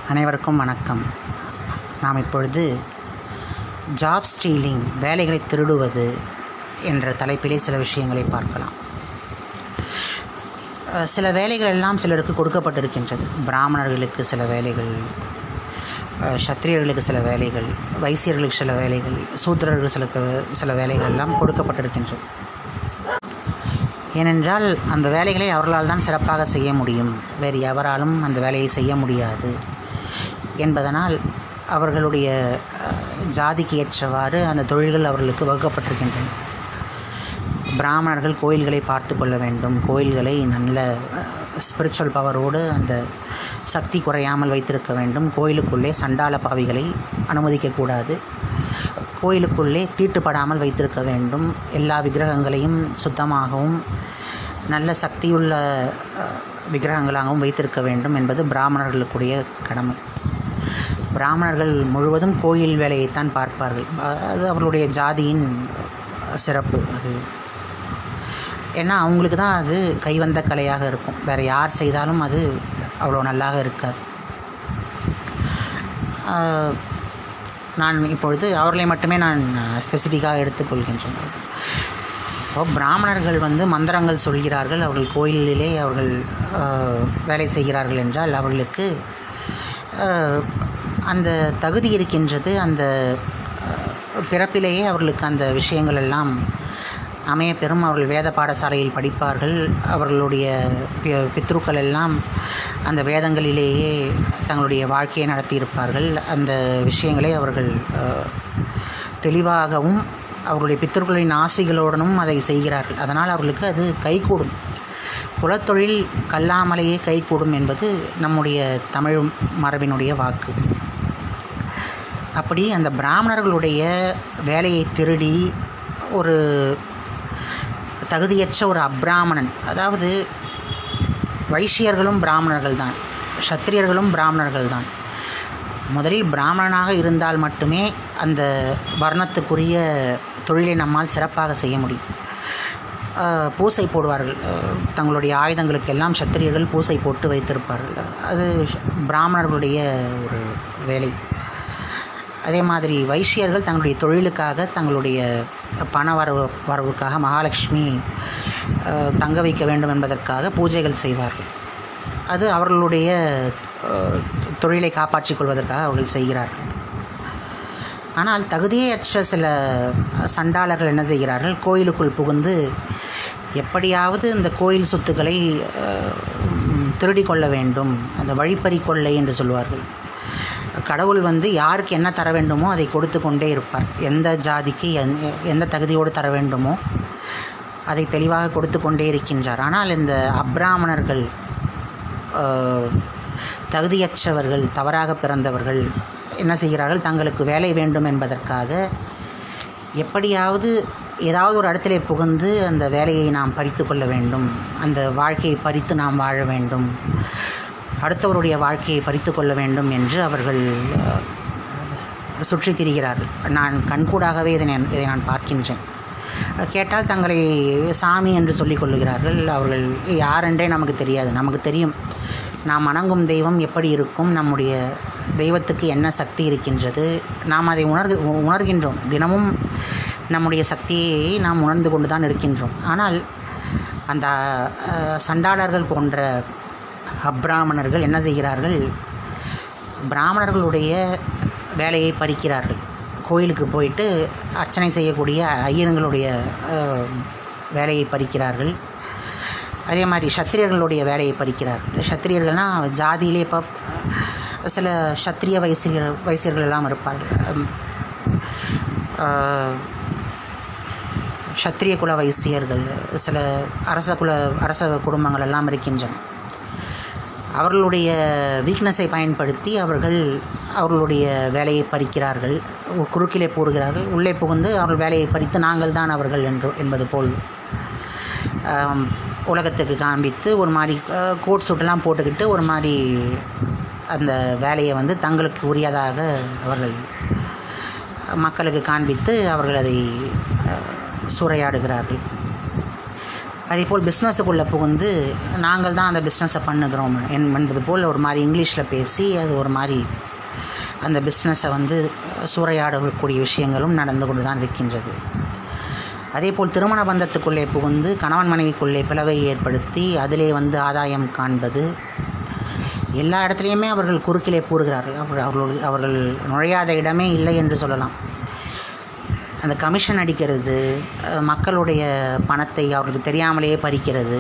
அனைவருக்கும் வணக்கம் நாம் இப்பொழுது ஜாப் ஸ்டீலிங் வேலைகளை திருடுவது என்ற தலைப்பிலே சில விஷயங்களை பார்க்கலாம் அஹ் சில வேலைகள் எல்லாம் சிலருக்கு கொடுக்கப்பட்டிருக்கின்றது பிராமணர்களுக்கு சில வேலைகள் அஹ் சத்திரியர்களுக்கு சில வேலைகள் வைசியர்களுக்கு சில வேலைகள் சூத்திரர்களுக்கு சில க- சில வேலைகள் எல்லாம் கொடுக்கப்பட்டிருக்கின்றது ஏனென்றால் அந்த வேலைகளை அவர்களால் தான் சிறப்பாக செய்ய முடியும் வேறு எவராலும் அந்த வேலையை செய்ய முடியாது என்பதனால் அவர்களுடைய அஹ், ஜாதிக்கு ஏற்றவாறு அந்த தொழில்கள் அவர்களுக்கு வகுக்கப்பட்டிருக்கின்றன பிராமணர்கள் கோயில்களை பார்த்து கொள்ள வேண்டும் கோயில்களை நல்ல ஸ்பிரிச்சுவல் பவரோடு அந்த சக்தி குறையாமல் வைத்திருக்க வேண்டும் கோயிலுக்குள்ளே சண்டால பாவிகளை அனுமதிக்கக்கூடாது கோயிலுக்குள்ளே தீட்டுப்படாமல் வைத்திருக்க வேண்டும் எல்லா விக்கிரகங்களையும் சுத்தமாகவும் நல்ல சக்தியுள்ள அஹ், விக்கிரகங்களாகவும் வைத்திருக்க வேண்டும் என்பது பிராமணர்களுக்குரிய கடமை பிராமணர்கள் முழுவதும் கோயில் வேலையைத்தான் பார்ப்பார்கள் அ- அது அவர்களுடைய ஜாதியின் சிறப்பு அது ஏன்னா அவங்களுக்கு தான் அது கைவந்த கலையாக இருக்கும் வேறு யார் செய்தாலும் அது அவ்வளோ நல்லாக இருக்காது ஆஹ், நான் இப்பொழுது அவர்களை மட்டுமே நான் ஸ்பெசிஃபிக்காக எடுத்துக்கொள்கின்றேன் இப்போ பிராமணர்கள் வந்து மந்திரங்கள் சொல்கிறார்கள் அவர்கள் கோயிலிலே அவர்கள் ஆஹ், வேலை செய்கிறார்கள் என்றால் அவர்களுக்கு ஆஹ், அந்த தகுதி இருக்கின்றது அந்த ஆஹ், பிறப்பிலேயே அவர்களுக்கு அந்த விஷயங்கள் எல்லாம் அமையப்பெறும் அவர்கள் வேத பாடசாலையில் படிப்பார்கள் அவர்களுடைய பி- பித்ருக்கள் எல்லாம் அந்த வேதங்களிலேயே தங்களுடைய வாழ்க்கையை நடத்தியிருப்பார்கள் அந்த விஷயங்களை அவர்கள் ஆஹ், தெளிவாகவும் அவர்களுடைய பித்தர்களின் ஆசைகளுடனும் அதை செய்கிறார்கள் அதனால் அவர்களுக்கு அது கைகூடும் குலத்தொழில் கல்லாமலேயே கைகூடும் என்பது நம்முடைய தமிழ் மரபினுடைய வாக்கு அப்படி அந்த பிராமணர்களுடைய வேலையை திருடி ஒரு தகுதியற்ற ஒரு அப்ராமணன் அதாவது வைசியர்களும் பிராமணர்கள் தான் சத்திரியர்களும் பிராமணர்கள் தான் முதலில் பிராமணனாக இருந்தால் மட்டுமே அந்த வர்ணத்துக்குரிய தொழிலை நம்மால் சிறப்பாக செய்ய முடியும் ஆஹ், பூசை போடுவார்கள் ஆஹ், தங்களுடைய ஆயுதங்களுக்கு எல்லாம் சத்திரியர்கள் பூசை போட்டு வைத்திருப்பார்கள் அது பிராமணர்களுடைய ஒரு வேலை அதே மாதிரி வைசியர்கள் தங்களுடைய தொழிலுக்காக தங்களுடைய பண வரவு வரவுக்காக மகாலட்சுமி அஹ், தங்க வைக்க வேண்டும் என்பதற்காக பூஜைகள் செய்வார்கள் அது அவர்களுடைய அஹ், தொழிலை காப்பாற்றிக் கொள்வதற்காக அவர்கள் செய்கிறார்கள் ஆனால் தகுதியற்ற சில சண்டாளர்கள் என்ன செய்கிறார்கள் கோயிலுக்குள் புகுந்து எப்படியாவது இந்த கோயில் சொத்துக்களை அஹ், ம், திருடிக் கொள்ள வேண்டும் அந்த வழிப்பறி கொள்ளை என்று சொல்வார்கள் கடவுள் வந்து யாருக்கு என்ன தர வேண்டுமோ அதை கொடுத்து கொண்டே இருப்பார் எந்த ஜாதிக்கு எந்- எந்த தகுதியோடு தர வேண்டுமோ அதை தெளிவாக கொடுத்து கொண்டே இருக்கின்றார் ஆனால் இந்த அப்ராமணர்கள் ஆஹ், தகுதியற்றவர்கள் தவறாக பிறந்தவர்கள் என்ன செய்கிறார்கள் தங்களுக்கு வேலை வேண்டும் என்பதற்காக எப்படியாவது ஏதாவது ஒரு இடத்திலே புகுந்து அந்த வேலையை நாம் பறித்து கொள்ள வேண்டும் அந்த வாழ்க்கையை பறித்து நாம் வாழ வேண்டும் அடுத்தவருடைய வாழ்க்கையை பறித்து கொள்ள வேண்டும் என்று அவர்கள் அஹ், சுற்றித் திரிகிறார்கள் நான் கண்கூடாகவே இதை நான் இதை நான் பார்க்கின்றேன் அஹ், கேட்டால் தங்களை சாமி என்று சொல்லிக் கொள்ளுகிறார்கள் அவர்கள் யாரென்றே நமக்கு தெரியாது நமக்கு தெரியும் நாம் வணங்கும் தெய்வம் எப்படி இருக்கும் நம்முடைய தெய்வத்துக்கு என்ன சக்தி இருக்கின்றது நாம் அதை உணர்கு உணர்கின்றோம் தினமும் நம்முடைய சக்தியை நாம் உணர்ந்து கொண்டு தான் இருக்கின்றோம் ஆனால் அந்த அஹ், சண்டாளர்கள் போன்ற அப்ராமணர்கள் என்ன செய்கிறார்கள் பிராமணர்களுடைய வேலையை பறிக்கிறார்கள் கோயிலுக்கு போயிட்டு அர்ச்சனை செய்யக்கூடிய ஐயருங்களுடைய அஹ், வேலையை பறிக்கிறார்கள் அதே மாதிரி சத்திரியர்களுடைய வேலையை பறிக்கிறார்கள் சத்திரியர்கள்னால் ஜாதியிலே இப்போ சில சத்திரிய வைசியர் வைசியர்கள் எல்லாம் இருப்பார்கள் அம், அஹ், சத்திரிய குல வைசியர்கள் சில அரச குல அரச குடும்பங்கள் எல்லாம் இருக்கின்றன அவர்களுடைய வீக்னஸை பயன்படுத்தி அவர்கள் அவர்களுடைய வேலையை பறிக்கிறார்கள் குறுக்கிலே போடுகிறார்கள் உள்ளே புகுந்து அவர்கள் வேலையை பறித்து நாங்கள் தான் அவர்கள் என்று என்பது போல் ஆம், உலகத்துக்கு காண்பித்து ஒரு மாதிரி அஹ், கோட் சூட்டெல்லாம் போட்டுக்கிட்டு ஒரு மாதிரி அந்த வேலையை வந்து தங்களுக்கு உரியதாக அவர்கள் மக்களுக்கு காண்பித்து அவர்கள் அதை அஹ், சூறையாடுகிறார்கள் அதேபோல் பிஸ்னஸுக்குள்ளே புகுந்து நாங்கள் தான் அந்த பிஸ்னஸை பண்ணுகிறோம் என் என்பது போல் ஒரு மாதிரி இங்கிலீஷில் பேசி அது ஒரு மாதிரி அந்த பிஸ்னஸை வந்து சூறையாடக்கூடிய விஷயங்களும் நடந்து கொண்டு தான் இருக்கின்றது அதேபோல் திருமண பந்தத்துக்குள்ளே புகுந்து கணவன் மனைவிக்குள்ளே பிளவை ஏற்படுத்தி அதிலே வந்து ஆதாயம் காண்பது எல்லா இடத்துலையுமே அவர்கள் குறுக்கிலே கூறுகிறார்கள் அவர்கள் அவர்களுடைய அவர்கள் நுழையாத இடமே இல்லை என்று சொல்லலாம் அந்த கமிஷன் அடிக்கிறது அஹ், மக்களுடைய பணத்தை அவர்களுக்கு தெரியாமலேயே பறிக்கிறது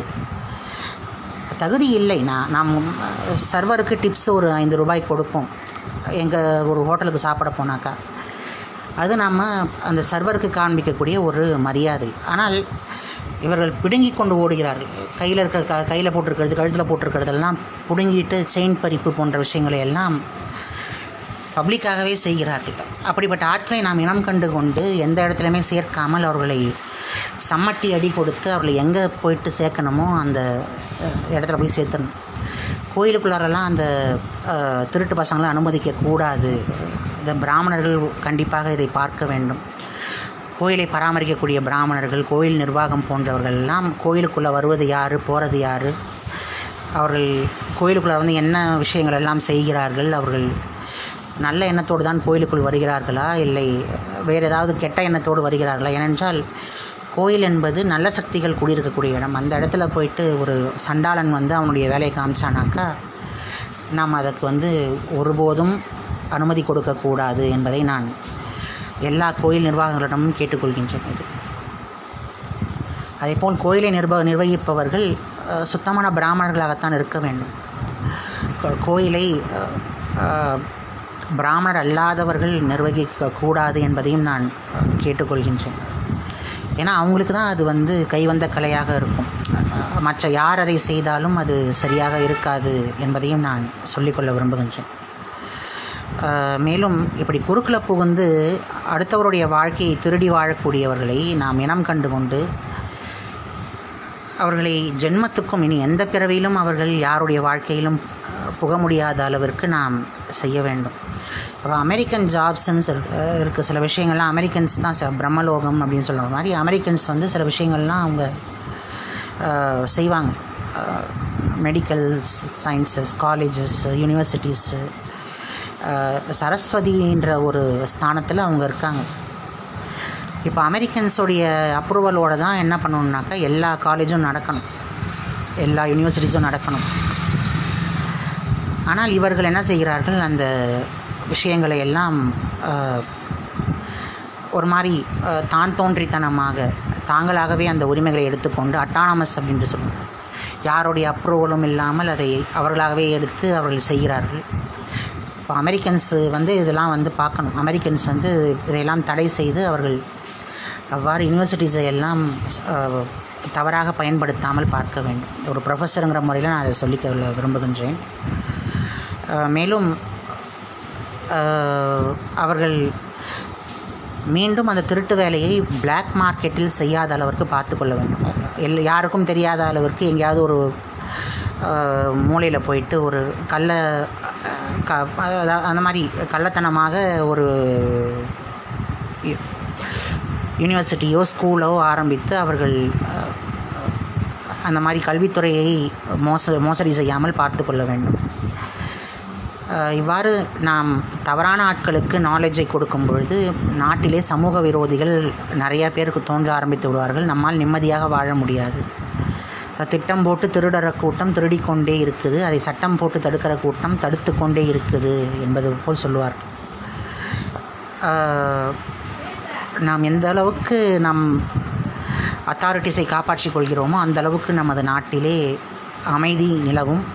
தகுதி இல்லை நான் நாம் சர்வருக்கு டிப்ஸ் ஒரு ஐந்து ரூபாய் கொடுப்போம் எங்கள் ஒரு ஹோட்டலுக்கு சாப்பிட போனாக்கா அது நம்ம அந்த சர்வருக்கு காண்பிக்கக்கூடிய ஒரு மரியாதை ஆனால் இவர்கள் பிடுங்கி கொண்டு ஓடுகிறார்கள் கையில் இருக்க க கையில் போட்டிருக்கிறது கழுத்தில் போட்டிருக்கிறதெல்லாம் பிடுங்கிட்டு செயின் பறிப்பு போன்ற விஷயங்களை எல்லாம் பப்ளிக்காகவே செய்கிறார்கள் அப்படிப்பட்ட ஆட்களை நாம் இனம் கண்டு கொண்டு எந்த இடத்துலையுமே சேர்க்காமல் அவர்களை சம்மட்டி அடி கொடுத்து அவர்களை எங்கே போயிட்டு சேர்க்கணுமோ அந்த அஹ், இடத்துல போய் சேர்த்தணும் கோயிலுக்குள்ளாரெல்லாம் அந்த அஹ், திருட்டு பசங்களை அனுமதிக்க கூடாது இந்த பிராமணர்கள் கண்டிப்பாக இதை பார்க்க வேண்டும் கோயிலை பராமரிக்கக்கூடிய பிராமணர்கள் கோயில் நிர்வாகம் போன்றவர்கள் எல்லாம் கோயிலுக்குள்ளே வருவது யார் போகிறது யார் அவர்கள் கோயிலுக்குள்ளே வந்து என்ன விஷயங்கள் எல்லாம் செய்கிறார்கள் அவர்கள் நல்ல எண்ணத்தோடு தான் கோயிலுக்குள் வருகிறார்களா இல்லை வேறு ஏதாவது கெட்ட எண்ணத்தோடு வருகிறார்களா ஏனென்றால் கோயில் என்பது நல்ல சக்திகள் குடியிருக்கக்கூடிய இடம் அந்த இடத்துல போயிட்டு ஒரு சண்டாளன் வந்து அவனுடைய வேலையை காமிச்சானாக்கா நாம் அதற்கு வந்து ஒருபோதும் அனுமதி கொடுக்கக்கூடாது என்பதை நான் எல்லா கோயில் நிர்வாகங்களிடமும் கேட்டுக்கொள்கின்றேன் இது அதேபோல் கோயிலை நிர்வ நிர்வகிப்பவர்கள் அஹ், சுத்தமான பிராமணர்களாகத்தான் இருக்க வேண்டும் கோ- கோயிலை அஹ், அஹ், பிராமணர் அல்லாதவர்கள் நிர்வகிக்க கூடாது என்பதையும் நான் அஹ், கேட்டுக்கொள்கின்றேன் ஏன்னா அவங்களுக்கு தான் அது வந்து கைவந்த கலையாக இருக்கும் அஹ், மற்ற யார் அதை செய்தாலும் அது சரியாக இருக்காது என்பதையும் நான் சொல்லிக்கொள்ள விரும்புகின்றேன் அஹ், மேலும் இப்படி குறுக்கில் புகுந்து அடுத்தவருடைய வாழ்க்கையை திருடி வாழக்கூடியவர்களை நாம் இனம் கண்டு கொண்டு அவர்களை ஜென்மத்துக்கும் இனி எந்த பிறவியிலும் அவர்கள் யாருடைய வாழ்க்கையிலும் அஹ், புக முடியாத அளவிற்கு நாம் செய்ய வேண்டும் அப்போ அமெரிக்கன் ஜாப்ஸ்ன்னு இருக்குது சில விஷயங்கள்லாம் அமெரிக்கன்ஸ் தான் ச- பிரம்மலோகம் அப்படின்னு சொல்கிற மாதிரி அமெரிக்கன்ஸ் வந்து சில விஷயங்கள்லாம் அவங்க அஹ், செய்வாங்க மெடிக்கல் சயின்சஸ் காலேஜஸ் யூனிவர்சிட்டிஸு சரஸ்வதின்ற ஒரு ஸ்தானத்தில் அவங்க இருக்காங்க இப்போ அமெரிக்கன்ஸோடைய அப்ரூவலோடு தான் என்ன பண்ணணுன்னாக்கா எல்லா காலேஜும் நடக்கணும் எல்லா யூனிவர்சிட்டிஸும் நடக்கணும் ஆனால் இவர்கள் என்ன செய்கிறார்கள் அந்த விஷயங்களை எல்லாம் அஹ், ஒரு மாதிரி அஹ், தான் தோன்றித்தனமாக தாங்களாகவே அந்த உரிமைகளை எடுத்துக்கொண்டு அட்டானமஸ் அப்படின்ட்டு சொல்லுவோம் யாருடைய அப்ரூவலும் இல்லாமல் அதை அவர்களாகவே எடுத்து அவர்கள் செய்கிறார்கள் இப்போ அமெரிக்கன்ஸு வந்து இதெல்லாம் வந்து பார்க்கணும் அமெரிக்கன்ஸ் வந்து இதையெல்லாம் தடை செய்து அவர்கள் அவ்வாறு யூனிவர்சிட்டிஸை எல்லாம் அஹ், தவறாக பயன்படுத்தாமல் பார்க்க வேண்டும் ஒரு ப்ரொஃபஸருங்கிற முறையில் நான் அதை சொல்லிக்க விரும்புகின்றேன் அஹ், மேலும் அஹ், அவர்கள் மீண்டும் அந்த திருட்டு வேலையை பிளாக் மார்க்கெட்டில் செய்யாத அளவிற்கு பார்த்து கொள்ள வேண்டும் எல் யாருக்கும் தெரியாத அளவிற்கு எங்கேயாவது ஒரு மூலையில் போயிட்டு ஒரு கள்ள அஹ், க அதாவது அந்த மாதிரி கள்ளத்தனமாக ஒரு யு- யூனிவர்சிட்டியோ ஸ்கூலோ ஆரம்பித்து அவர்கள் அஹ், அந்த மாதிரி கல்வித்துறையை மோச மோசடி செய்யாமல் பார்த்து கொள்ள வேண்டும் அஹ், இவ்வாறு நாம் தவறான ஆட்களுக்கு நாலேஜை கொடுக்கும் பொழுது நாட்டிலே சமூக விரோதிகள் நிறையா பேருக்கு தோன்ற ஆரம்பித்து விடுவார்கள் நம்மால் நிம்மதியாக வாழ முடியாது அஹ், திட்டம் போட்டு திருடற கூட்டம் திருடிக் கொண்டே இருக்குது அதை சட்டம் போட்டு தடுக்கிற கூட்டம் தடுத்து கொண்டே இருக்குது என்பது போல் சொல்லுவார் அஹ், நாம் எந்த அளவுக்கு நம் அத்தாரிட்டிஸை காப்பாற்றிக் கொள்கிறோமோ அந்த அளவுக்கு நமது நாட்டிலே அமைதி நிலவும்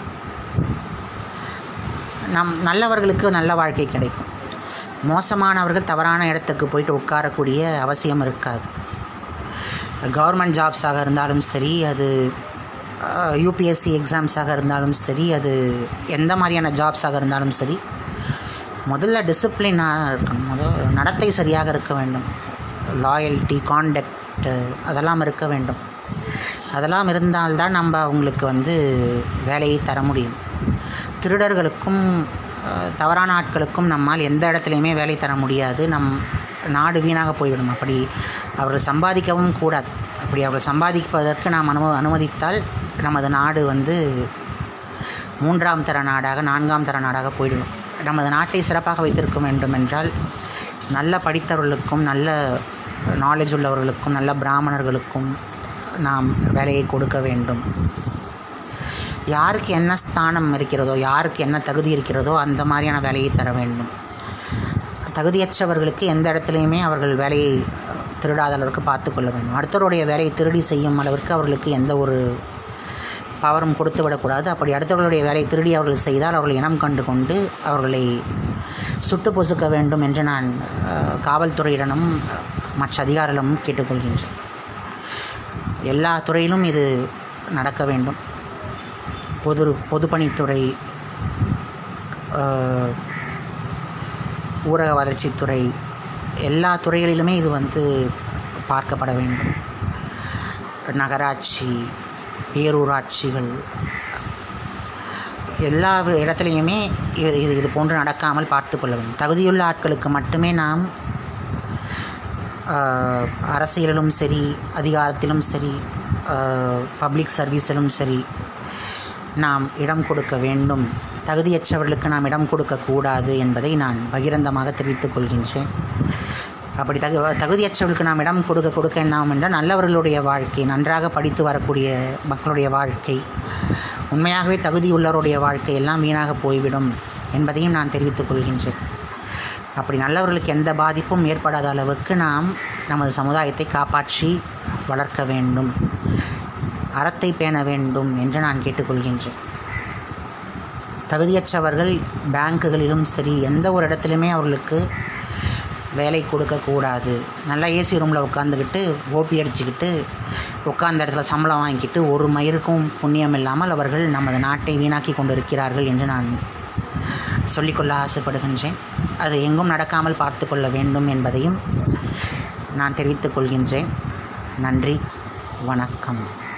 நம் நல்லவர்களுக்கு நல்ல வாழ்க்கை கிடைக்கும் மோசமானவர்கள் தவறான இடத்துக்கு போயிட்டு உட்காரக்கூடிய அவசியம் இருக்காது கவர்மெண்ட் ஜாப்ஸாக இருந்தாலும் சரி அது யூபிஎஸ்சி எக்ஸாம்ஸாக இருந்தாலும் சரி அது எந்த மாதிரியான ஜாப்ஸாக இருந்தாலும் சரி முதல்ல டிசிப்ளினாக இருக்கணும் முதல் நடத்தை சரியாக இருக்க வேண்டும் லாயல்ட்டி காண்டக்ட் அதெல்லாம் இருக்க வேண்டும் அதெல்லாம் இருந்தால்தான் நம்ம அவங்களுக்கு வந்து வேலையை தர முடியும் திருடர்களுக்கும் அஹ், தவறான ஆட்களுக்கும் நம்மால் எந்த இடத்துலையுமே வேலை தர முடியாது நம் நாடு வீணாக போய்விடும் அப்படி அவர்கள் சம்பாதிக்கவும் கூடாது அப்படி அவர்கள் சம்பாதிப்பதற்கு நாம் அனும அனுமதித்தால் நமது நாடு வந்து மூன்றாம் தர நாடாக நான்காம் தர நாடாக போய்விடும் நமது நாட்டை சிறப்பாக வைத்திருக்க வேண்டும் என்றால் நல்ல படித்தவர்களுக்கும் நல்ல நாலேஜ் உள்ளவர்களுக்கும் நல்ல பிராமணர்களுக்கும் நாம் வேலையை கொடுக்க வேண்டும் யாருக்கு என்ன ஸ்தானம் இருக்கிறதோ யாருக்கு என்ன தகுதி இருக்கிறதோ அந்த மாதிரியான வேலையை தர வேண்டும் தகுதியற்றவர்களுக்கு எந்த இடத்துலையுமே அவர்கள் வேலையை திருடாத அளவுக்கு பார்த்து கொள்ள வேண்டும் அடுத்தவருடைய வேலையை திருடி செய்யும் அளவிற்கு அவர்களுக்கு எந்த ஒரு பவரும் கொடுத்து விடக்கூடாது அப்படி அடுத்தவர்களுடைய வேலையை திருடி அவர்கள் செய்தால் அவர்கள் இனம் கண்டு கொண்டு அவர்களை சுட்டு பொசுக்க வேண்டும் என்று நான் அஹ், காவல்துறையிடனும் மற்ற அதிகாரிகளிடமும் கேட்டுக்கொள்கின்றேன் எல்லா துறையிலும் இது நடக்க வேண்டும் பொது பொதுப்பணித்துறை அஹ், ஊரக வளர்ச்சித்துறை எல்லா துறைகளிலுமே இது வந்து பார்க்கப்பட வேண்டும் நகராட்சி பேரூராட்சிகள் எல்லா இடத்துலையுமே இது இது இது போன்று நடக்காமல் பார்த்து கொள்ள வேண்டும் தகுதியுள்ள ஆட்களுக்கு மட்டுமே நாம் ஆஹ், அரசியலிலும் சரி அதிகாரத்திலும் சரி பப்ளிக் சர்வீஸிலும் சரி நாம் இடம் கொடுக்க வேண்டும் தகுதியற்றவர்களுக்கு நாம் இடம் கொடுக்கக்கூடாது என்பதை நான் பகிரந்தமாக தெரிவித்துக் கொள்கின்றேன் அப்படி தகு தகுதியற்றவர்களுக்கு நாம் இடம் கொடுக்க கொடுக்க என்னாகும் என்றால் நல்லவர்களுடைய வாழ்க்கை நன்றாக படித்து வரக்கூடிய மக்களுடைய வாழ்க்கை உண்மையாகவே தகுதியுள்ளவருடைய வாழ்க்கை எல்லாம் வீணாக போய்விடும் என்பதையும் நான் தெரிவித்துக் கொள்கின்றேன் அப்படி நல்லவர்களுக்கு எந்த பாதிப்பும் ஏற்படாத அளவுக்கு நாம் நமது சமுதாயத்தை காப்பாற்றி வளர்க்க வேண்டும் அறத்தை பேண வேண்டும் என்று நான் கேட்டுக்கொள்கின்றேன் தகுதியற்றவர்கள் பேங்க்குகளிலும் சரி எந்த ஒரு இடத்துலையுமே அவர்களுக்கு வேலை கொடுக்கக்கூடாது நல்லா ஏசி ரூமில் உட்காந்துக்கிட்டு ஓபி அடிச்சுக்கிட்டு உட்கார்ந்த இடத்துல சம்பளம் வாங்கிக்கிட்டு ஒரு மயிருக்கும் புண்ணியம் இல்லாமல் அவர்கள் நமது நாட்டை வீணாக்கி கொண்டு இருக்கிறார்கள் என்று நான் சொல்லிக்கொள்ள ஆசைப்படுகின்றேன் அது எங்கும் நடக்காமல் பார்த்து கொள்ள வேண்டும் என்பதையும் நான் தெரிவித்துக் கொள்கின்றேன் நன்றி வணக்கம்